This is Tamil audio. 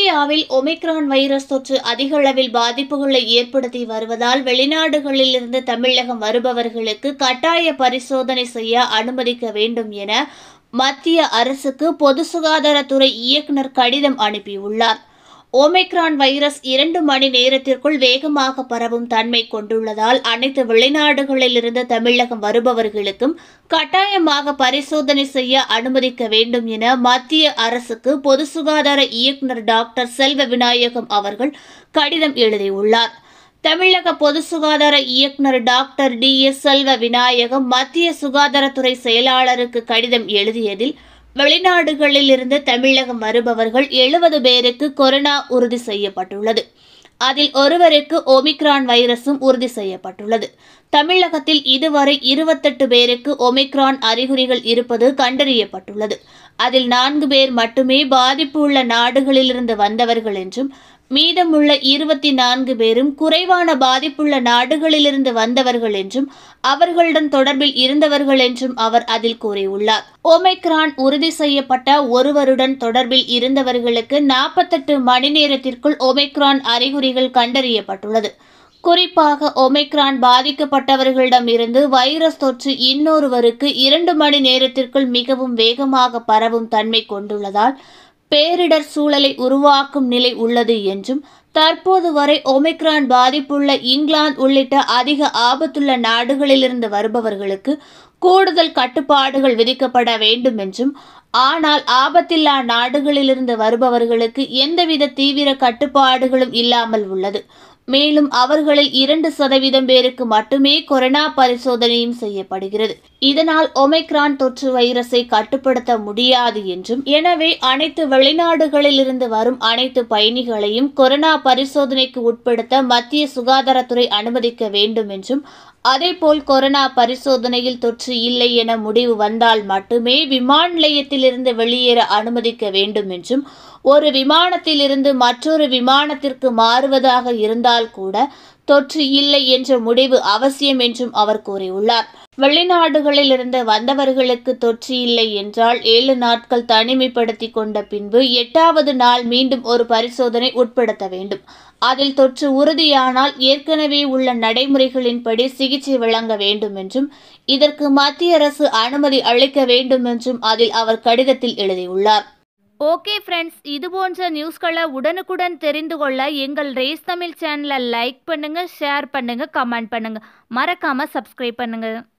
இந்தியாவில் ஒமிக்ரான் வைரஸ் தொற்று அதிக அளவில் பாதிப்புகளை ஏற்படுத்தி வருவதால் வெளிநாடுகளிலிருந்து தமிழகம் வருபவர்களுக்கு கட்டாய பரிசோதனை செய்ய அனுமதிக்க வேண்டும் என மத்திய அரசுக்கு பொது சுகாதாரத்துறை இயக்குனர் கடிதம் அனுப்பியுள்ளார் ஓமிக்ரான் வைரஸ் இரண்டு மணி நேரத்திற்குள் வேகமாக பரவும் தன்மை கொண்டுள்ளதால் அனைத்து வெளிநாடுகளிலிருந்து தமிழகம் வருபவர்களுக்கும் கட்டாயமாக பரிசோதனை செய்ய அனுமதிக்க வேண்டும் என மத்திய அரசுக்கு பொது சுகாதார இயக்குனர் டாக்டர் செல்வ விநாயகம் அவர்கள் கடிதம் எழுதியுள்ளார் தமிழக பொது சுகாதார இயக்குனர் டாக்டர் டி எஸ் செல்வ விநாயகம் மத்திய சுகாதாரத்துறை செயலாளருக்கு கடிதம் எழுதியதில் வெளிநாடுகளில் இருந்து தமிழகம் வருபவர்கள் எழுபது பேருக்கு கொரோனா உறுதி செய்யப்பட்டுள்ளது அதில் ஒருவருக்கு ஒமிக்ரான் வைரஸும் உறுதி செய்யப்பட்டுள்ளது தமிழகத்தில் இதுவரை இருபத்தெட்டு பேருக்கு ஒமிக்ரான் அறிகுறிகள் இருப்பது கண்டறியப்பட்டுள்ளது அதில் நான்கு பேர் மட்டுமே பாதிப்பு உள்ள நாடுகளிலிருந்து வந்தவர்கள் என்றும் மீதமுள்ள இருபத்தி நான்கு பேரும் குறைவான பாதிப்புள்ள நாடுகளிலிருந்து வந்தவர்கள் என்றும் அவர்களுடன் தொடர்பில் இருந்தவர்கள் என்றும் அவர் அதில் கூறியுள்ளார் ஒமைக்ரான் உறுதி செய்யப்பட்ட ஒருவருடன் தொடர்பில் இருந்தவர்களுக்கு நாற்பத்தெட்டு மணி நேரத்திற்குள் ஒமைக்ரான் அறிகுறிகள் கண்டறியப்பட்டுள்ளது குறிப்பாக ஒமைக்ரான் பாதிக்கப்பட்டவர்களிடம் இருந்து வைரஸ் தொற்று இன்னொருவருக்கு இரண்டு மணி நேரத்திற்குள் மிகவும் வேகமாக பரவும் தன்மை கொண்டுள்ளதால் பேரிடர் சூழலை உருவாக்கும் நிலை உள்ளது என்றும் தற்போது வரை ஒமிக்ரான் பாதிப்புள்ள இங்கிலாந்து உள்ளிட்ட அதிக ஆபத்துள்ள நாடுகளிலிருந்து வருபவர்களுக்கு கூடுதல் கட்டுப்பாடுகள் விதிக்கப்பட வேண்டும் என்றும் ஆனால் ஆபத்தில்லா நாடுகளிலிருந்து வருபவர்களுக்கு எந்தவித தீவிர கட்டுப்பாடுகளும் இல்லாமல் உள்ளது மேலும் அவர்களில் இரண்டு சதவீதம் பேருக்கு மட்டுமே கொரோனா பரிசோதனையும் செய்யப்படுகிறது இதனால் ஒமைக்ரான் தொற்று வைரஸை கட்டுப்படுத்த முடியாது என்றும் எனவே அனைத்து வெளிநாடுகளில் இருந்து வரும் அனைத்து பயணிகளையும் கொரோனா பரிசோதனைக்கு உட்படுத்த மத்திய சுகாதாரத்துறை அனுமதிக்க வேண்டும் என்றும் அதேபோல் கொரோனா பரிசோதனையில் தொற்று இல்லை என முடிவு வந்தால் மட்டுமே விமான நிலையத்திலிருந்து வெளியேற அனுமதிக்க வேண்டும் என்றும் ஒரு விமானத்திலிருந்து மற்றொரு விமானத்திற்கு மாறுவதாக இருந்தால் கூட தொற்று இல்லை என்ற முடிவு அவசியம் என்றும் அவர் கூறியுள்ளார் வெளிநாடுகளில் இருந்து வந்தவர்களுக்கு தொற்று இல்லை என்றால் ஏழு நாட்கள் தனிமைப்படுத்தி கொண்ட பின்பு எட்டாவது நாள் மீண்டும் ஒரு பரிசோதனை உட்படுத்த வேண்டும் அதில் தொற்று உறுதியானால் ஏற்கனவே உள்ள நடைமுறைகளின்படி சிகிச்சை வழங்க வேண்டும் என்றும் இதற்கு மத்திய அரசு அனுமதி அளிக்க வேண்டும் என்றும் அதில் அவர் கடிதத்தில் எழுதியுள்ளார் ஓகே ஃப்ரெண்ட்ஸ் இது போன்ற நியூஸ்களை உடனுக்குடன் தெரிந்து கொள்ள எங்கள் ரேஸ் தமிழ் சேனலை லைக் பண்ணுங்கள் ஷேர் பண்ணுங்கள் கமெண்ட் பண்ணுங்கள் மறக்காமல் சப்ஸ்கிரைப் பண்ணுங்கள்